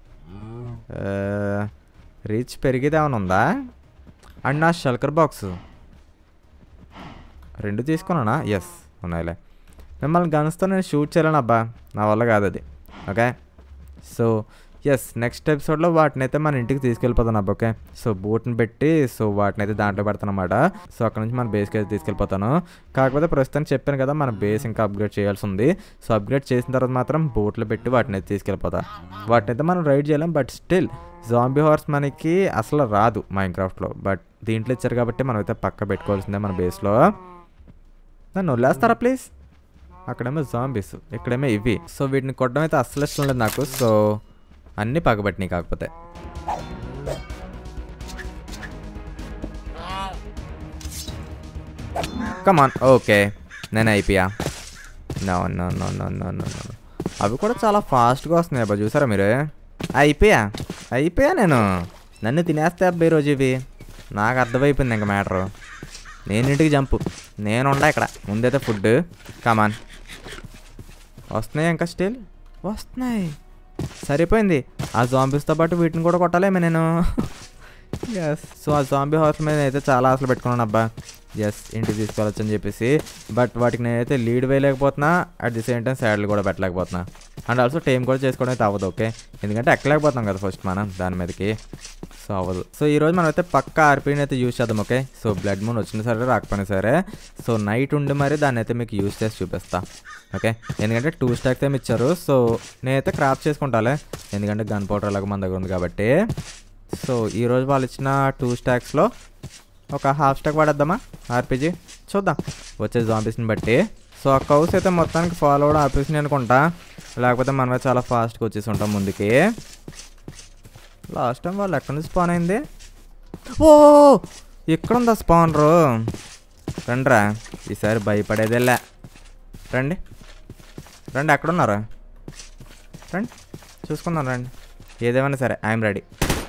రీచ్ పెరిగేది ఏమైనా ఉందా అండ్ నా షల్కర్ బాక్స్ రెండు తీసుకున్నానా ఎస్ ఉన్నాయిలే మిమ్మల్ని గన్స్తో నేను షూట్ చేయలేను అబ్బా నా వల్ల కాదు అది ఓకే సో ఎస్ నెక్స్ట్ ఎపిసోడ్లో వాటిని అయితే మన ఇంటికి తీసుకెళ్ళిపోతాను అబ్బా ఓకే సో బోట్ని పెట్టి సో వాటిని అయితే దాంట్లో పెడతాను అనమాట సో అక్కడ నుంచి మన బేస్కి అయితే తీసుకెళ్ళిపోతాను కాకపోతే ప్రస్తుతానికి చెప్పాను కదా మన బేస్ ఇంకా అప్గ్రేడ్ చేయాల్సి ఉంది సో అప్గ్రేడ్ చేసిన తర్వాత మాత్రం బోట్లో పెట్టి వాటిని అయితే తీసుకెళ్ళిపోతా వాటిని అయితే మనం రైడ్ చేయలేం బట్ స్టిల్ జాంబీ హార్స్ మనకి అసలు రాదు మైన్క్రాఫ్ట్లో బట్ దీంట్లో ఇచ్చారు కాబట్టి మనం అయితే పక్క పెట్టుకోవాల్సిందే మన బేస్లో నన్ను వదిలేస్తారా ప్లీజ్ అక్కడేమో జాంబీస్ ఇక్కడేమో ఇవి సో వీటిని కొట్టడం అయితే అస్సలు ఇష్టం లేదు నాకు సో అన్నీ పగబట్టినాయి కాకపోతే కమాన్ ఓకే నేను అయిపోయా no no no no no no no అవి కూడా చాలా ఫాస్ట్గా వస్తున్నాయి అబ్బా చూసారా మీరు అయిపోయా అయిపోయా నేను నన్ను తినేస్తే అబ్బాయి రోజు ఇవి నాకు అర్థమైపోయింది ఇంకా మ్యాటరు నేను ఇంటికి జంపు నేను ఉండా ఇక్కడ ముందైతే ఫుడ్ కమాన్ వస్తున్నాయి ఇంకా స్టిల్ వస్తున్నాయి సరిపోయింది ఆ జాంబీస్తో పాటు వీటిని కూడా కొట్టాలేమో నేను ఎస్ సో ఆ జాంబీ హౌస్ మీద అయితే చాలా ఆశలు పెట్టుకున్నాను అబ్బా ఎస్ ఇంటికి తీసుకెళ్ళచ్చు అని చెప్పేసి బట్ వాటికి నేనైతే లీడ్ వేయలేకపోతున్నా అట్ ది సేమ్ టైం సైడ్లు కూడా పెట్టలేకపోతున్నా అండ్ ఆల్సో టైం కూడా చేసుకోవడం అయితే అవ్వదు ఓకే ఎందుకంటే ఎక్కలేకపోతున్నాం కదా ఫస్ట్ మనం దాని మీదకి సో అవ్వదు సో ఈరోజు మనం అయితే పక్క ఆర్పీని అయితే యూజ్ చేద్దాం ఓకే సో బ్లడ్ మూన్ వచ్చిన సరే రాకపోయినా సరే సో నైట్ ఉండి మరి దాన్ని అయితే మీకు యూజ్ చేసి చూపిస్తా ఓకే ఎందుకంటే టూ స్టాక్స్ ఏమి ఇచ్చారు సో నేనైతే క్రాఫ్ట్ చేసుకుంటాలే ఎందుకంటే గన్ పౌడర్ అలాగ మన దగ్గర ఉంది కాబట్టి సో ఈరోజు వాళ్ళు ఇచ్చిన టూ స్టాక్స్లో ఒక హాఫ్ స్టాక్ వాడేద్దామా ఆర్పీజీ చూద్దాం వచ్చే జాంబీస్ని బట్టి సో ఆ కౌస్ అయితే మొత్తానికి ఫాలో అవడం ఆపేసి అనుకుంటా లేకపోతే మనమే చాలా ఫాస్ట్గా వచ్చేసి ఉంటాం ముందుకి లాస్ట్ టైం వాళ్ళు ఎక్కడి నుంచి స్పాన్ అయింది ఓ ఇక్కడ ఉందా స్పానరు రండిరా ఈసారి భయపడేదేలే రండి రండి ఎక్కడ ఉన్నారు రండి చూసుకుందాం రండి ఏదేమైనా సరే ఐఎమ్ రెడీ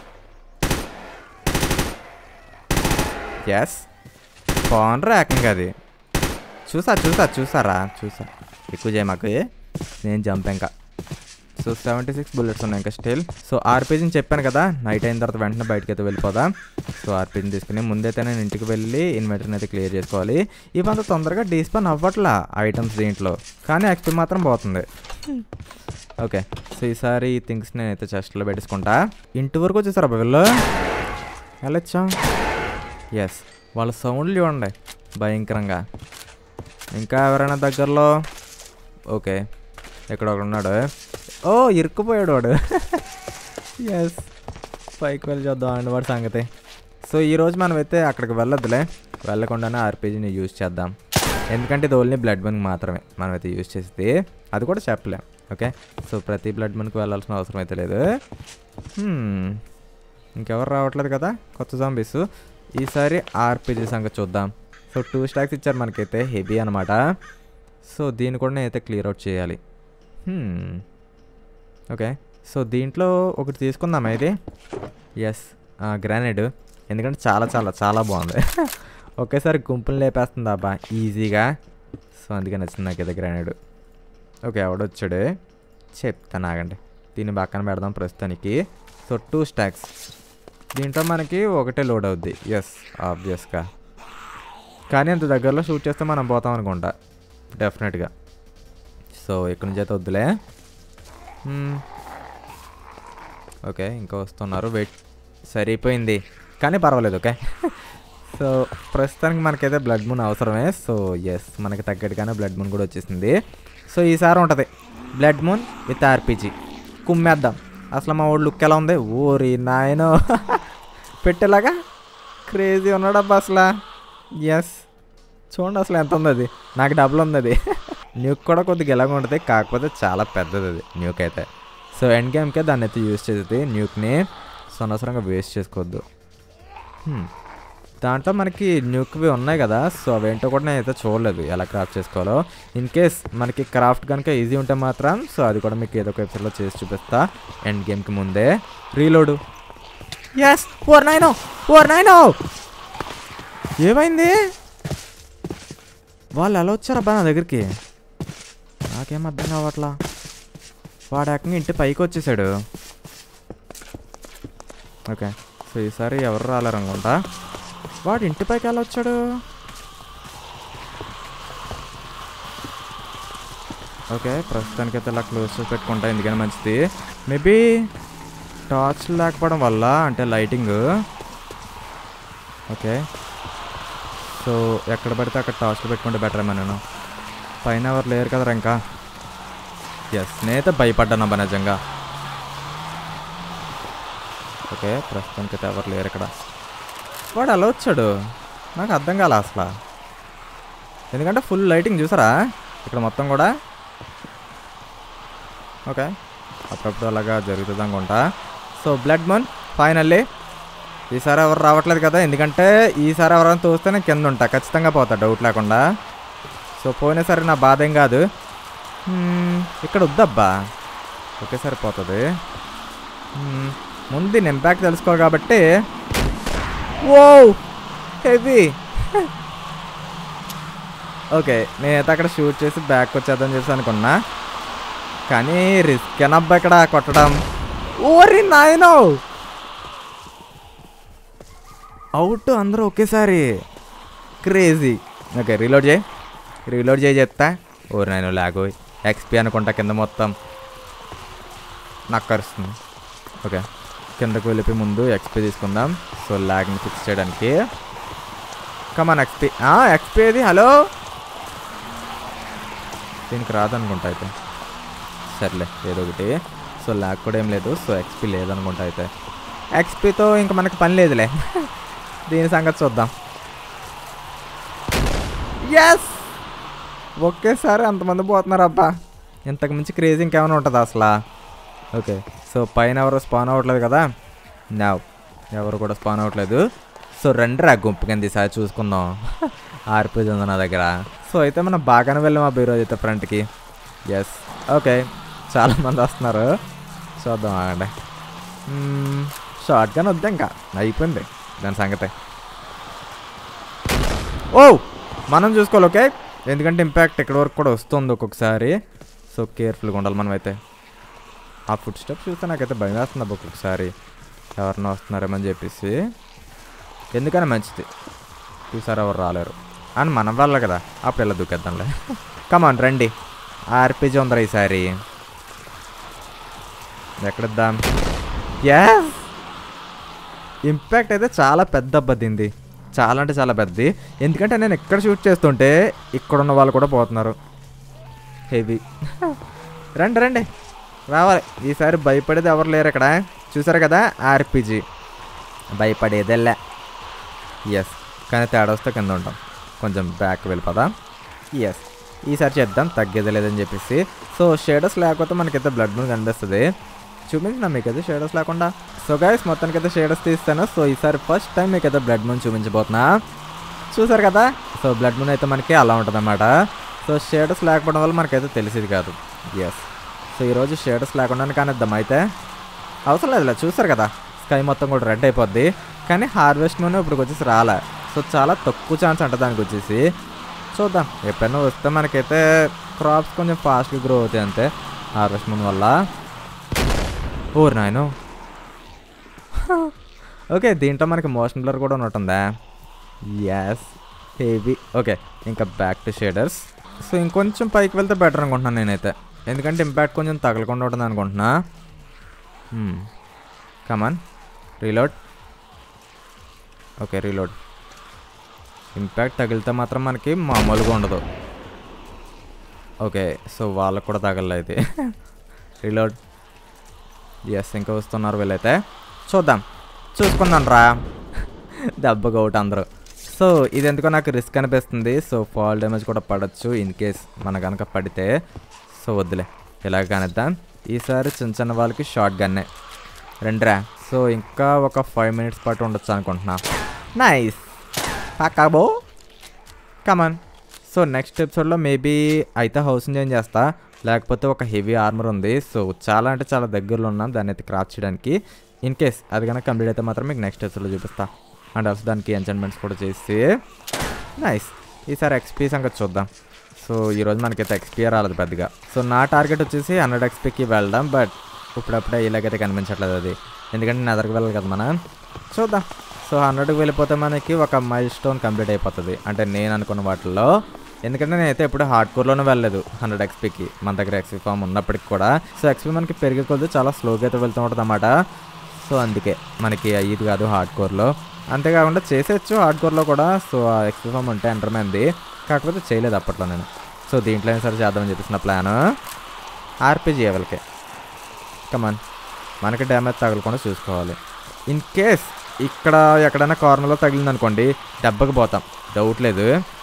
ఎస్ స్పానర్ ఏకంగా అది చూసా చూసా చూసారా చూసా ఎక్కువ చేయ మాకు నేను జంప్ ఇంకా సో సెవెంటీ సిక్స్ బుల్లెట్స్ ఉన్నాయి ఇంకా స్టిల్ సో ఆర్పీజీని చెప్పాను కదా నైట్ అయిన తర్వాత వెంటనే బయటకి అయితే వెళ్ళిపోదాం సో ఆర్పీజీని తీసుకుని ముందైతే నేను ఇంటికి వెళ్ళి ఇన్వర్టర్ని అయితే క్లియర్ చేసుకోవాలి ఇవంత తొందరగా డీస్పాన్ అవ్వట్లా ఐటమ్స్ దీంట్లో కానీ ఎక్స్పీ మాత్రం పోతుంది ఓకే సో ఈసారి ఈ థింగ్స్ నేనైతే చెస్ట్లో పెట్టేసుకుంటా ఇంటి వరకు వచ్చేసారు అబ్బా వీళ్ళు వెళ్ళొచ్చాం ఎస్ వాళ్ళ సౌండ్లు చూడండి భయంకరంగా ఇంకా ఎవరైనా దగ్గరలో ఓకే ఇక్కడ ఒకడు ఉన్నాడు ఓ ఇరుక్కుపోయాడు వాడు ఎస్ పైకి వెళ్ళి చూద్దాం అండి వాడి సంగతి సో ఈరోజు మనం అయితే అక్కడికి వెళ్ళొద్దులే వెళ్ళకుండానే ఆర్పీజీని యూజ్ చేద్దాం ఎందుకంటే ఇది ఓన్లీ బ్లడ్ బంక్ మాత్రమే మనం అయితే యూజ్ చేసేది అది కూడా చెప్పలేం ఓకే సో ప్రతి బ్లడ్ మనకు వెళ్ళాల్సిన అవసరం అయితే లేదు Hmm. ఇంకెవరు రావట్లేదు కదా కొత్త జాంబీస్ ఈసారి ఆర్పిజీ సంగతి చూద్దాం సో టూ స్టాక్స్ ఇచ్చారు మనకైతే హెవీ అనమాట సో దీన్ని కూడా నేనైతే క్లియర్ అవుట్ చేయాలి Hmm. ఓకే సో దీంట్లో ఒకటి తీసుకుందామా ఇది ఎస్ గ్రానైడ్ ఎందుకంటే చాలా చాలా చాలా బాగుంది ఒకేసారి గుంపులు లేపేస్తుంది అబ్బా ఈజీగా సో అందుకే నచ్చింది నాకు ఇది గ్రానైడ్ ఓకే ఎవడొచ్చాడు చెప్తాను ఆగండి దీన్ని పక్కన పెడదాం ప్రస్తుతానికి సో టూ స్టాక్స్ దీంట్లో మనకి ఒకటే లోడ్ అవుద్ది ఎస్ ఆబ్వియస్గా కానీ అంత దగ్గరలో షూట్ చేస్తే మనం పోతాం అనుకుంటా డెఫినెట్గా సో ఇక్కడ నుంచి అయితే వద్దులే మ్మ్. ఓకే ఇంకా వస్తున్నారు వెయిట్ సరిపోయింది కానీ పర్వాలేదు ఓకే సో ప్రస్తుతానికి మనకైతే బ్లడ్ మూన్ అవసరమే సో ఎస్ మనకి తగ్గట్టుగానే బ్లడ్ మూన్ కూడా వచ్చేసింది సో ఈసారి ఉంటుంది బ్లడ్ మూన్ విత్ ఆర్పిజి కుమ్మేద్దాం అసలు మా వాడు లుక్ ఎలా ఉంది ఓరి నాయనో పెట్టేలాగా క్రేజీ ఉన్నాడబ్బా అసలు ఎస్ చూడండి అసలు ఎంత ఉంది అది నాకు డబ్బులు ఉంది అది న్యూక్ కూడా కొద్దిగా ఎలాగ ఉంటుంది కాకపోతే చాలా పెద్దది అది న్యూక్ అయితే సో ఎండ్ గేమ్కే దాన్ని అయితే యూస్ చేసేది న్యూక్ని సో అనవసరంగా వేస్ట్ చేసుకోవద్దు Hmm. దాంట్లో మనకి న్యూక్వి ఉన్నాయి కదా సో అవేంటో కూడా నేనైతే చూడలేదు ఎలా క్రాఫ్ట్ చేసుకోవాలో ఇన్ కేస్ మనకి క్రాఫ్ట్ కనుక ఈజీ ఉంటే మాత్రం సో అది కూడా మీకు ఏదో ఒక ఎపిసోడ్లో చేసి చూపిస్తా ఎండ్ గేమ్కి ముందే reload yes four nine four nine ఏమైంది వాళ్ళు ఎలా వచ్చారబ్బా నా దగ్గరికి నాకేం అర్థం కావట్లా వాడు ఏకంగా ఇంటి పైకి వచ్చేసాడు ఓకే సో ఈసారి ఎవరు రాలేరు అనుకుంటా వాడు ఇంటి పైకి ఎలా వచ్చాడు ఓకే ప్రస్తుతానికైతే ఇలా క్లోజ్ చేసి పెట్టుకుంటా ఎందుకని మంచిది మేబీ టార్చ్ లేకపోవడం వల్ల అంటే లైటింగ్ ఓకే సో ఎక్కడ పడితే అక్కడ టార్చ్లు పెట్టుకుంటే బెటర్ ఏమో నేను పైన ఎవరు లేరు కదరా ఇంకా ఎస్ నేనైతే భయపడ్డాను అబ్బా నిజంగా ఓకే ప్రస్తుతానికి అయితే ఎవరు లేరు ఇక్కడ వాడు అలా వచ్చాడు నాకు అర్థం కాలే అసలు ఎందుకంటే ఫుల్ లైటింగ్ చూసారా ఇక్కడ మొత్తం కూడా ఓకే అప్పుడప్పుడు అలాగా జరుగుతుంది అనుకుంటా సో బ్లడ్ మన్ ఫైనల్లీ ఈసారి ఎవరు రావట్లేదు కదా ఎందుకంటే ఈసారి ఎవరైనా తోస్తేనే కింద ఉంటా ఖచ్చితంగా పోతా డౌట్ లేకుండా సో పోయినసారి నా బాధ ఏం కాదు హ్మ్, ఇక్కడ వద్దబ్బా ఒకేసారి పోతుంది హ్మ్, ముందు దీని ఇంపాక్ట్ తెలుసుకోవాలి కాబట్టి ఓ హెవీ ఓకే నేనైతే అక్కడ షూట్ చేసి బ్యాక్ వచ్చేద్దాం చేసి అనుకున్నా కానీ రిస్క్ ఏనబ్బా ఇక్కడ కొట్టడం ఓరి నాయనో అవుట్ అందరూ ఒకేసారి క్రేజీ ఓకే రీలోడ్ చేయి రీలోడ్ చేయి చెప్తా ఓరి నాయన లాగో ఎక్స్పీ అనుకుంటా కింద మొత్తం నాకు కరుస్తుంది ఓకే కిందకు వెళ్ళిపోయి ముందు ఎక్స్పీ తీసుకుందాం సో ల్యాగ్ని ఫిక్స్ చేయడానికి కమాన్ ఎక్స్పీ ఎక్స్పీ ఏది హలో దీనికి రాదనుకుంటా అయితే సర్లే ఏదో ఒకటి సో ల్యాగ్ కూడా ఏం లేదు సో ఎక్స్పీ లేదనుకుంటా అయితే ఎక్స్పీతో ఇంకా మనకి పని లేదులే దీని సంగతి చూద్దాం ఎస్ ఒకేసారి అంతమంది పోతున్నారు అబ్బా ఇంతకు మించి క్రేజ్ ఇంకేమైనా ఉంటుందా అసలు ఓకే సో పైన ఎవరు స్పాన్ అవ్వట్లేదు కదా నా ఎవరు కూడా స్పాన్ అవ్వట్లేదు సో రండి రా గుంపు కింద ఈసారి చూసుకుందాం ఆర్పీజీ ఉంది నా దగ్గర సో అయితే మనం బాగానే వెళ్ళాం అబ్బా ఈరోజు అయితే ఫ్రంట్కి ఎస్ ఓకే చాలా మంది వస్తున్నారు చూద్దాం ఆగండి షార్ట్ గానే వద్దా ఇంకా అయిపోయింది దాని సంగతి ఓ మనం చూసుకోవాలి ఓకే ఎందుకంటే ఇంపాక్ట్ ఎక్కడి వరకు కూడా వస్తుంది ఒక్కొక్కసారి సో కేర్ఫుల్గా ఉండాలి మనం అయితే ఆ ఫుడ్ స్టెప్ చూస్తే నాకైతే భయం వేస్తుంది అబ్బా ఒక్కొక్కసారి ఎవరన్నా వస్తున్నారేమో అని చెప్పేసి ఎందుకని మంచిది ఈసారి ఎవరు రాలేరు అని మనం వాళ్ళ కదా అప్పుడు ఇలా దూకేద్దాంలే కమాన్ రండి ఆర్పీజీ ఉందరా ఈసారి ఎక్కడిద్దాం ఎస్ ఇంపాక్ట్ అయితే చాలా పెద్ద అబ్బద్దింది చాలా అంటే చాలా పెద్దది ఎందుకంటే నేను ఎక్కడ షూట్ చేస్తుంటే ఇక్కడ ఉన్న వాళ్ళు కూడా పోతున్నారు హెవీ రండి రండి రావాలి ఈసారి భయపడేది ఎవరు లేరు ఇక్కడ చూసారు కదా ఆర్పిజి భయపడేదెల్లా ఎస్ కానీ తేడా వస్తే కింద ఉంటాం కొంచెం బ్యాక్ వెళ్ళిపోదా ఎస్ ఈసారి చేద్దాం తగ్గేది లేదని చెప్పేసి సో షేడర్స్ లేకపోతే మనకైతే బ్లడ్ మూన్ కనిపిస్తుంది చూపించిన మీకైతే షేడర్స్ లేకుండా సో గైస్ మొత్తానికైతే షేడర్స్ తీస్తాను సో ఈసారి ఫస్ట్ టైం మీకైతే బ్లడ్ మూన్ చూపించబోతున్నా చూసారు కదా సో బ్లడ్ మూన్ అయితే మనకి అలా ఉంటుంది అన్నమాట సో షేడర్స్ లేకపోవడం వల్ల మనకైతే తెలిసేది కాదు ఎస్ సో ఈరోజు షేడర్స్ లేకుండానే కానిద్దాం అయితే అవసరం లేదులే చూసారు కదా స్కై మొత్తం కూడా రెడ్ అయిపోద్ది కానీ హార్వెస్ట్ మూన్ ఇప్పుడు వచ్చేసి రాలే సో చాలా తక్కువ ఛాన్స్ అంట దానికి వచ్చేసి చూద్దాం ఎప్పుడైనా వస్తే మనకైతే క్రాప్స్ కొంచెం ఫాస్ట్గా గ్రో అవుతాయి అంతే హార్వెస్ట్ మూన్ వల్ల ఓర్ నాయను ఓకే దీంట్లో మనకి మోషన్ బ్లర్ కూడా ఉన్నట్టుందా ఎస్ హేవీ ఓకే ఇంకా బ్యాక్ టు షేడర్స్ సో ఇంకొంచెం పైకి వెళ్తే బెటర్ అనుకుంటున్నాను నేనైతే ఎందుకంటే ఇంపాక్ట్ కొంచెం తగలకుండా ఉంటుంది అనుకుంటున్నా come on reload okay reload impact తగిలితే మాత్రం మనకి మామూలుగా ఉండదు ఓకే సో వాళ్ళకు కూడా తగలలేదు రీలోడ్ ఎస్ ఇంకా వస్తున్నారు వీళ్ళైతే చూద్దాం చూసుకుందాం రా దెబ్బగా ఒకటి అందరూ సో ఇది ఎందుకో నాకు రిస్క్ అనిపిస్తుంది సో ఫాల్ డ్యామేజ్ కూడా పడచ్చు ఇన్ కేస్ మన కనుక పడితే సో వద్దులే ఇలాగ కానిద్దాం ఈసారి చిన్న చిన్న వాళ్ళకి షార్ట్ గన్నే రెండ్రా సో ఇంకా ఒక ఫైవ్ మినిట్స్ పాటు ఉండొచ్చు అనుకుంటున్నా నైస్ పక్కాబో కమాన్ సో నెక్స్ట్ ఎపిసోడ్లో మేబీ అయితే హౌస్ చేంజ్ చేస్తా లేకపోతే ఒక హెవీ ఆర్మర్ ఉంది సో చాలా అంటే చాలా దగ్గరలో ఉన్నాం దాన్ని అయితే క్రాఫ్ట్ చేయడానికి ఇన్ కేస్ అది కనుక కంప్లీట్ అయితే మాత్రం మీకు నెక్స్ట్ ఎపిసోడ్లో చూపిస్తా అండ్ ఆల్సో దానికి ఎంచన్మెంట్స్ కూడా చేసి నైస్ ఈసారి ఎక్స్పీ సంగతి చూద్దాం సో ఈరోజు మనకైతే ఎక్స్పీ రాలేదు పెద్దగా సో నా టార్గెట్ వచ్చేసి హండ్రెడ్ ఎక్స్పీకి వెళ్దాం బట్ ఇప్పుడప్పుడే ఇలాగైతే కనిపించట్లేదు అది ఎందుకంటే నేను ఎదరికి వెళ్ళాలి కదా మనం చూద్దాం సో హండ్రెడ్కి వెళ్ళిపోతే మనకి ఒక మైల్ స్టోన్ కంప్లీట్ అయిపోతుంది అంటే నేను అనుకున్న వాటిల్లో ఎందుకంటే నేనైతే ఎప్పుడు హార్డ్ కోర్లోనే వెళ్ళలేదు హండ్రెడ్ ఎక్స్పీకి మన దగ్గర ఎక్స్పీ ఫామ్ ఉన్నప్పటికి కూడా సో ఎక్స్పీ మనకి పెరిగే కొద్దీ చాలా స్లోగా అయితే వెళ్తూ ఉంటుంది అన్నమాట సో అందుకే మనకి ఇది కాదు హార్డ్ కోర్లో అంతేకాకుండా చేసేయచ్చు హార్డ్ కోర్లో కూడా సో ఆ ఎక్స్పీ ఫామ్ ఉంటే ఎంటర్మైంది కాకపోతే చేయలేదు అప్పట్లో నేను సో దీంట్లో అయినా సరే చేద్దామని చెప్పేసి నా ప్లాన్ ఆర్పీజీ లెవెల్కే కమాన్ మనకి డ్యామేజ్ తగలకుండా చూసుకోవాలి ఇన్ కేస్ ఇక్కడ ఎక్కడైనా కార్నర్లో తగిలింది అనుకోండి దెబ్బకి పోతాం డౌట్ లేదు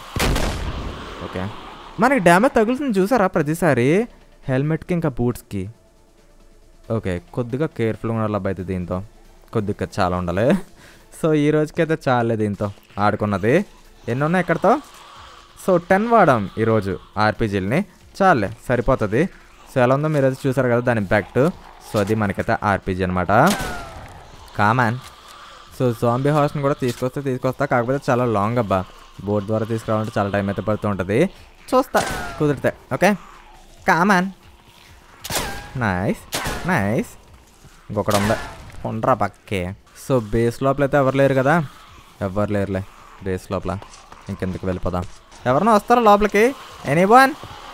ఓకే మనకి డ్యామేజ్ తగులుతుంది చూసారా ప్రతిసారి హెల్మెట్కి ఇంకా బూట్స్కి ఓకే కొద్దిగా కేర్ఫుల్గా ఉండాలి అబ్బాయి అయితే దీంతో కొద్దిగా చాలా ఉండాలి సో ఈ రోజుకైతే చాలే దీంతో ఆడుకున్నది ఎన్ని ఉన్నాయి ఎక్కడితో సో టెన్ వాడాం ఈరోజు ఆర్పీజీలని చాలే సరిపోతుంది సో ఎలా ఉందో మీరు అయితే చూసారు కదా దాని ఇంపాక్ట్ సో అది మనకైతే ఆర్పీజీ అనమాట కామాన్ సో జాంబీ హౌస్ని కూడా తీసుకొస్తే తీసుకొస్తా కాకపోతే చాలా లాంగ్ అబ్బా బోట్ ద్వారా తీసుకురావాలంటే చాలా టైం అయితే పడుతూ ఉంటుంది చూస్తా కుదిరితే ఓకే కామాన్ నైస్ నైస్ ఇంకొకటి ఉందా ఉండరా పక్కే సో బేస్ లోపల అయితే ఎవరు లేరు కదా ఎవరు లేరులే బేస్ లోపల ఇంకెందుకు వెళ్ళిపోదాం ఎవరన్నా వస్తారా లోపలికి anyone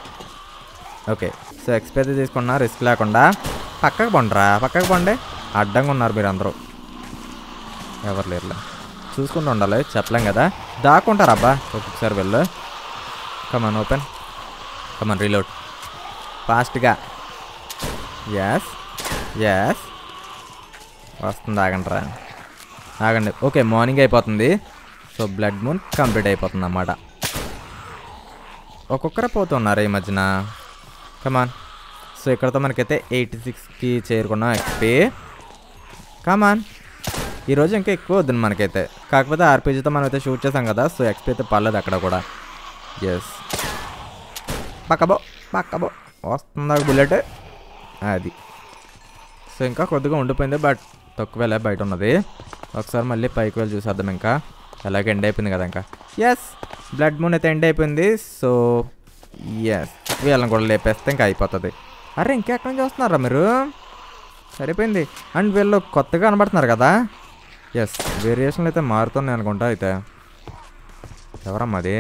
okay so XP అయితే తీసుకున్నా రిస్క్ లేకుండా పక్కకు పండరా పక్కకు పండి అడ్డంగా ఉన్నారు మీరు అందరూ ఎవరు లేరులే చూసుకుంటూ ఉండాలి చెప్పలేం కదా దాక్కుంటారు అబ్బా ఒక్కొక్కసారి వెళ్ళు కమాన్ ఓపెన్ కమాన్ రీలోడ్ ఫాస్ట్గా ఎస్ ఎస్ వస్తుంది ఆగండి రా ఆగండి ఓకే మార్నింగ్ అయిపోతుంది సో బ్లడ్ మూన్ కంప్లీట్ అయిపోతుంది అన్నమాట ఒక్కొక్కరే పోతున్నారు ఈ మధ్యన కమాన్ సో ఇక్కడతో మనకైతే ఎయిటీ సిక్స్కి చేరుకున్నాం ఎక్స్పీ కమాన్ ఈరోజు ఇంకా ఎక్కువ వద్దు మనకైతే కాకపోతే ఆర్పీజీతో మనం అయితే షూట్ చేసాం కదా సో ఎక్స్పీ అయితే పర్లేదు అక్కడ కూడా ఎస్ పక్కబో పక్కబో వస్తుందా బుల్లెట్ అది సో ఇంకా కొద్దిగా ఉండిపోయింది బట్ తక్కువేలే బయట ఉన్నది ఒకసారి మళ్ళీ పైకి వెళ్ళి చూసేద్దాం ఇంకా అలాగే ఎండ్ అయిపోయింది కదా ఇంకా ఎస్ బ్లడ్ మూన్ అయితే ఎండ్ అయిపోయింది సో ఎస్ వీళ్ళని కూడా లేపేస్తే ఇంకా అయిపోతుంది అరే ఇంకెక్కడి నుంచి వస్తున్నారా మీరు సరిపోయింది అండ్ వీళ్ళు కొత్తగా కనబడుతున్నారు కదా ఎస్ వేరియేషన్లు అయితే మారుతున్నాయి అనుకుంటా అయితే ఎవరమ్మా అది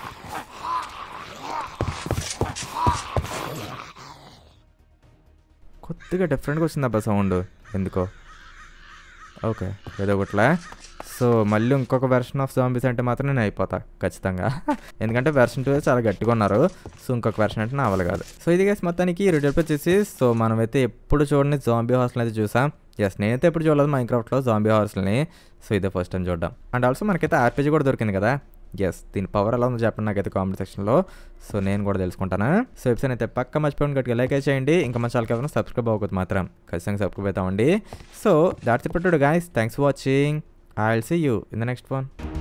కొద్దిగా డిఫరెంట్గా వచ్చింది అబ్బా సౌండ్ ఎందుకో ఓకే ఏదో ఒకట్లే సో మళ్ళీ ఇంకొక వెర్షన్ ఆఫ్ జాంబీస్ అంటే మాత్రం నేను అయిపోతా ఖచ్చితంగా ఎందుకంటే వెర్షన్ టూ చాలా గట్టిగా ఉన్నారు సో ఇంకొక వెర్షన్ అంటే నా అవ్వాలి కాదు సో ఇది గైస్ మొత్తానికి రిడల్ప్ వచ్చేసి సో మనమైతే ఎప్పుడు చూడని జాంబీ హాస్టల్ అయితే చూసాం ఎస్ నేనైతే ఎప్పుడు చూడలేదు మైన్క్రాఫ్ట్లో జాంబీ హాస్టల్ని సో ఇదే ఫస్ట్ టైం చూడడం అండ్ ఆల్సో మనకైతే ఆర్పీజీ కూడా దొరికింది కదా ఎస్ దీని పవర్ ఎలా ఉందో చెప్పండి నాకైతే కామెంట్ సెక్షన్లో సో నేను కూడా తెలుసుకుంటాను సో ఎపిసోడ్ అయితే పక్క మర్చిపోయిన గట్టిగా లైక్ చేయండి ఇంకా మన ఛానల్కి ఎవరైనా సబ్స్క్రైబ్ అవ్వకూడదు మాత్రం ఖచ్చితంగా సబ్స్క్రైబ్ అవుతామండి సో దాట్స్ ఇప్పటి guys thanks for watching I will see you in the next one